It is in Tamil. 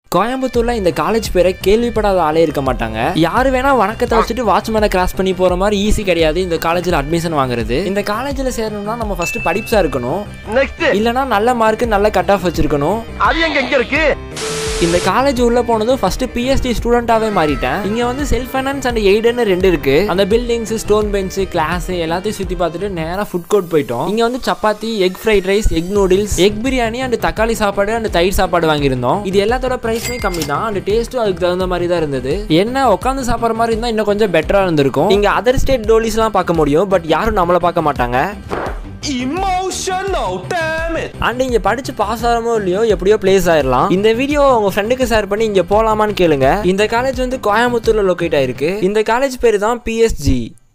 கோயம்புத்தூர்ல இந்த காலேஜ் பேரை கேள்விப்படாத ஆளே இருக்க மாட்டாங்க யாரு வேணா வணக்கத்தை வச்சுட்டு வாட்ச்மேனை கிராஸ் பண்ணி போற மாதிரி ஈஸி கிடையாது இந்த காலேஜில் அட்மிஷன் வாங்குறது இந்த காலேஜில் சேரணும்னா நம்ம ஃபர்ஸ்ட் படிப்ஸா இருக்கணும் நெக்ஸ்ட் இல்லனா நல்ல மார்க் நல்ல கட் ஆஃப் வச்சிருக்கணும் அது எங்க எங்க இருக்கு இந்த காலேஜ் உள்ள போனதும் ஃபர்ஸ்ட் பிஎஸ்டி ஸ்டூடெண்டாவே மாறிட்டேன் இங்க வந்து செல்ஃப் ஃபைனான்ஸ் அண்ட் எய்டுன்னு ரெண்டு இருக்கு அந்த பில்டிங்ஸ் ஸ்டோன் பெஞ்ச் கிளாஸ் எல்லாத்தையும் சுத்தி பார்த்துட்டு நேரா ஃபுட் கோர்ட் போயிட்டோம் இங்க வந்து chapati egg fried rice egg noodles egg biryani and தக்காளி சாப்பாடு அண்ட் தயிர் சாப்பாடு வாங்கியிருந்தோம் இது எல்லாத்தோட பிரைஸுமே கம்மி தான் அண்ட் டேஸ்ட்டும் அதுக்கு தகுந்த மாதிரி தான் இருந்தது என்ன உட்காந்து சாப்பிட்ற மாதிரி இருந்தா இன்னும் கொஞ்சம் பெட்டரா இருந்திருக்கும் இங்க அதர் ஸ்டேட் டோலிஸ்லாம் பார்க்க முடியும் பட் யாரும் நம்மளை பார்க்க மாட்டாங்க Emotional, damn it! அண்ட் இங்க படிச்சு பாஸ் ஆகிறமோ இல்லையோ எப்படியோ பிளேஸ் ஆயிரலாம் இந்த வீடியோ உங்க ஃப்ரெண்டுக்கு ஷேர் பண்ணி இங்க போலாமான்னு கேளுங்க இந்த காலேஜ் வந்து கோயம்புத்தூர்ல லொக்கேட் ஆயிருக்கு இந்த காலேஜ் பேரு தான் பிஎஸ்ஜி